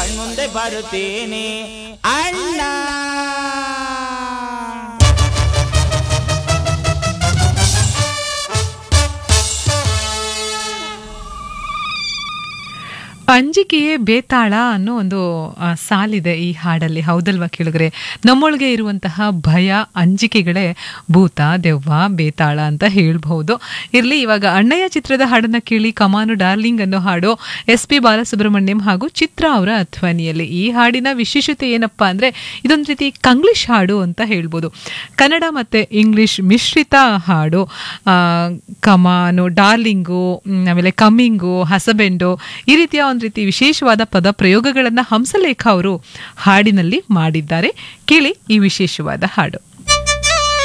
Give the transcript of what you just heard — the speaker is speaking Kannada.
ಕಣ್ಮುಂದೆ ಬರುತ್ತೇನೆ ಅಣ್ಣ ಅಂಜಿಕೆಯೇ ಬೇತಾಳ ಅನ್ನೋ ಒಂದು ಆ, ಸಾಲಿದೆ ಈ ಹಾಡಲ್ಲಿ ಹೌದಲ್ವಾ ಕೇಳಿದ್ರೆ ನಮ್ಮೊಳಗೆ ಇರುವಂತಹ ಭಯ ಅಂಜಿಕೆಗಳೇ ಭೂತ ದೆವ್ವ ಬೇತಾಳ ಅಂತ ಹೇಳ್ಬಹುದು ಇರ್ಲಿ ಇವಾಗ ಅಣ್ಣಯ್ಯ ಚಿತ್ರದ ಹಾಡನ್ನ ಕೇಳಿ ಕಮಾನು ಡಾರ್ಲಿಂಗ್ ಅನ್ನೋ ಹಾಡು ಎಸ್ ಪಿ ಬಾಲಸುಬ್ರಹ್ಮಣ್ಯಂ ಹಾಗೂ ಚಿತ್ರ ಅವರ ಧ್ವನಿಯಲ್ಲಿ ಈ ಹಾಡಿನ ವಿಶೇಷತೆ ಏನಪ್ಪಾ ಅಂದ್ರೆ ಇದೊಂದು ರೀತಿ ಕಂಗ್ಲಿಷ್ ಹಾಡು ಅಂತ ಹೇಳ್ಬೋದು ಕನ್ನಡ ಮತ್ತೆ ಇಂಗ್ಲಿಷ್ ಮಿಶ್ರಿತ ಹಾಡು ಆ, ಕಮಾನು ಡಾರ್ಲಿಂಗು ಮ್, ಆಮೇಲೆ ಕಮ್ಮಿಂಗು ಹಸಬೆಂಡು ಈ ರೀತಿಯ ಒಂದು ರೀತಿ ವಿಶೇಷವಾದ ಪದ ಪ್ರಯೋಗಗಳನ್ನ ಹಂಸಲೇಖ ಅವರು ಹಾಡಿನಲ್ಲಿ ಮಾಡಿದ್ದಾರೆ ಕೇಳಿ ಈ ವಿಶೇಷವಾದ ಹಾಡು